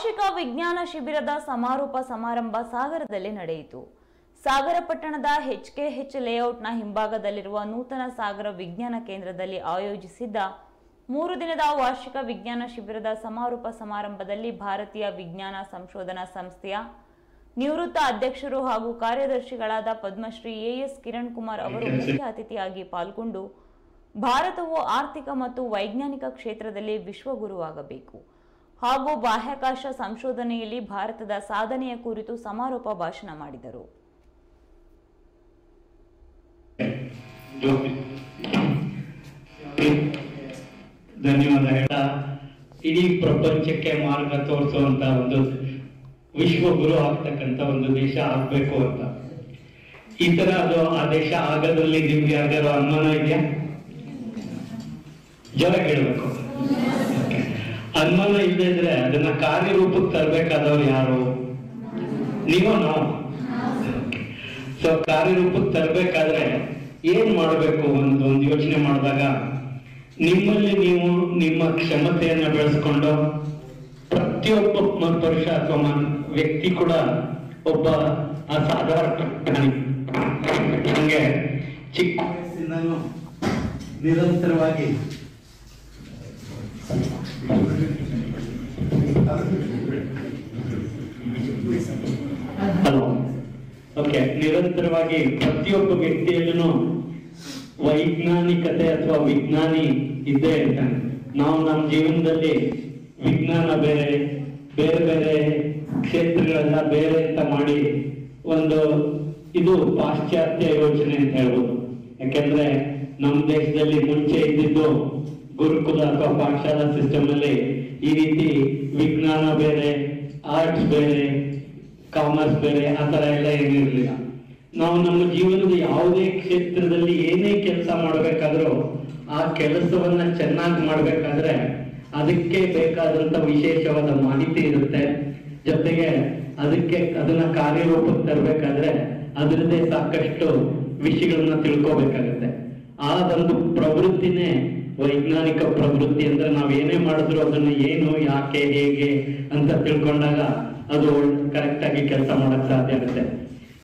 ವಾರ್ಷಿಕ ವಿಜ್ಞಾನ ಶಿಬಿರದ ಸಮಾರೋಪ ಸಮಾರಂಭ ಸಾಗರದಲ್ಲಿ ನಡೆಯಿತು ಸಾಗರ ಪಟ್ಟಣದ ಎಚ್ಕೆಎಚ್ ಲೇಔಟ್ನ ಹಿಂಭಾಗದಲ್ಲಿರುವ ನೂತನ ಸಾಗರ ವಿಜ್ಞಾನ ಕೇಂದ್ರದಲ್ಲಿ ಆಯೋಜಿಸಿದ್ದ ಮೂರು ದಿನದ ವಾರ್ಷಿಕ ವಿಜ್ಞಾನ ಶಿಬಿರದ ಸಮಾರೋಪ ಸಮಾರಂಭದಲ್ಲಿ ಭಾರತೀಯ ವಿಜ್ಞಾನ ಸಂಶೋಧನಾ ಸಂಸ್ಥೆಯ ನಿವೃತ್ತ ಅಧ್ಯಕ್ಷರು ಹಾಗೂ ಕಾರ್ಯದರ್ಶಿಗಳಾದ ಪದ್ಮಶ್ರೀ ಎಎಸ್ ಕಿರಣ್ ಕುಮಾರ್ ಅವರು ಮುಖ್ಯ ಅತಿಥಿಯಾಗಿ ಪಾಲ್ಗೊಂಡು ಭಾರತವು ಆರ್ಥಿಕ ಮತ್ತು ವೈಜ್ಞಾನಿಕ ಕ್ಷೇತ್ರದಲ್ಲಿ ವಿಶ್ವಗುರುವಾಗಬೇಕು ಹಾಗೂ ಬಾಹ್ಯಾಕಾಶ ಸಂಶೋಧನೆಯಲ್ಲಿ ಭಾರತದ ಸಾಧನೆಯ ಕುರಿತು ಸಮಾರೋಪ ಭಾಷಣ ಮಾಡಿದರು ಧನ್ಯವಾದ ಹೇಳ ಇಡೀ ಪ್ರಪಂಚಕ್ಕೆ ಮಾರ್ಗ ತೋರಿಸುವಂತ ಒಂದು ವಿಶ್ವಗುರು ಆಗ್ತಕ್ಕಂತ ಒಂದು ದೇಶ ಆಗ್ಬೇಕು ಅಂತ ಈ ತರ ಅದು ಆ ದೇಶ ಆಗೋದ್ರಲ್ಲಿ ನಿಮ್ಗೆ ಯಾವ್ದಾದ್ರು ಅನುಮಾನ ಇದೆಯಾ ಜೋರ ಹೇಳ್ಬೇಕು ಅನುಮಾನ ಇಲ್ಲದೆ ಇದ್ರೆ ಅದನ್ನ ಕಾರ್ಯರೂಪಕ್ಕೆ ತರಬೇಕಾದವ್ರು ಯಾರು ನೀವು ನಾವು ಸೊ ಕಾರ್ಯರೂಪಕ್ಕೆ ತರಬೇಕಾದ್ರೆ ಏನ್ ಮಾಡಬೇಕು ಒಂದು ಒಂದು ಯೋಚನೆ ಮಾಡಿದಾಗ ನಿಮ್ಮಲ್ಲಿ ನೀವು ನಿಮ್ಮ ಕ್ಷಮತೆಯನ್ನ ಬೆಳೆಸ್ಕೊಂಡು ಪ್ರತಿಯೊಬ್ಬ ಮ- ಪುರುಷ ಅಥವಾ ಮನ್- ವ್ಯಕ್ತಿ ಕೂಡ ಒಬ್ಬ ಅಸಾಧಾರಣ ಪ್ರಾಣಿ ಹಂಗೆ ಚಿಕ್ಕ ವಯಸ್ಸಿಂದನೂ ನಿರಂತರವಾಗಿ ಹಲೋ ಓಕೆ ನಿರಂತರವಾಗಿ ಪ್ರತಿಯೊಬ್ಬ ವ್ಯಕ್ತಿಯಲ್ಲೂ ವೈಜ್ಞಾನಿಕತೆ ಅಥವಾ ವಿಜ್ಞಾನಿ ಇದ್ದೇ ಇರ್ತಾನೆ ನಾವು ನಮ್ಮ ಜೀವನದಲ್ಲಿ ವಿಜ್ಞಾನ ಬೇರೆ ಬೇರೆ ಬೇರೆ ಕ್ಷೇತ್ರಗಳೆಲ್ಲ ಬೇರೆ ಅಂತ ಮಾಡಿ ಒಂದು ಇದು ಪಾಶ್ಚಾತ್ಯ ಯೋಚನೆ ಅಂತ ಹೇಳ್ಬೋದು ಯಾಕೆಂದ್ರೆ ನಮ್ಮ ದೇಶದಲ್ಲಿ ಮುಂಚೆ ಇದ್ದಿದ್ದು ಗುರುಕುಲ ಅಥವಾ ಪಾಠಶಾಲಾ ಸಿಸ್ಟಮ್ ಅಲ್ಲಿ ಈ ರೀತಿ ವಿಜ್ಞಾನ ಬೇರೆ ಆರ್ಟ್ಸ್ ಬೇರೆ ಕಾಮರ್ಸ್ ಬೇರೆ ಆ ತರ ಎಲ್ಲ ಏನಿರ್ಲಿಲ್ಲ ನಾವು ನಮ್ಮ ಜೀವನದ ಯಾವುದೇ ಕ್ಷೇತ್ರದಲ್ಲಿ ಏನೇ ಕೆಲಸ ಮಾಡ್ಬೇಕಾದ್ರೂ ಆ ಕೆಲಸವನ್ನ ಚೆನ್ನಾಗಿ ಮಾಡ್ಬೇಕಾದ್ರೆ ಅದಕ್ಕೆ ಬೇಕಾದಂತ ವಿಶೇಷವಾದ ಮಾಹಿತಿ ಇರುತ್ತೆ ಜೊತೆಗೆ ಅದಕ್ಕೆ ಅದನ್ನ ಕಾರ್ಯರೂಪಕ್ಕೆ ತರಬೇಕಾದ್ರೆ ಅದರದ್ದೇ ಸಾಕಷ್ಟು ವಿಷಯಗಳನ್ನ ತಿಳ್ಕೋಬೇಕಾಗತ್ತೆ ಆ ಒಂದು ಪ್ರವೃತ್ತಿನೇ ವೈಜ್ಞಾನಿಕ ಪ್ರವೃತ್ತಿ ಅಂದ್ರೆ ನಾವ್ ಏನೇ ಮಾಡಿದ್ರು ಅದನ್ನ ಏನು ಯಾಕೆ ಹೇಗೆ ಅಂತ ತಿಳ್ಕೊಂಡಾಗ ಅದು ಕರೆಕ್ಟ್ ಆಗಿ ಕೆಲಸ ಮಾಡಕ್ ಸಾಧ್ಯ ಆಗುತ್ತೆ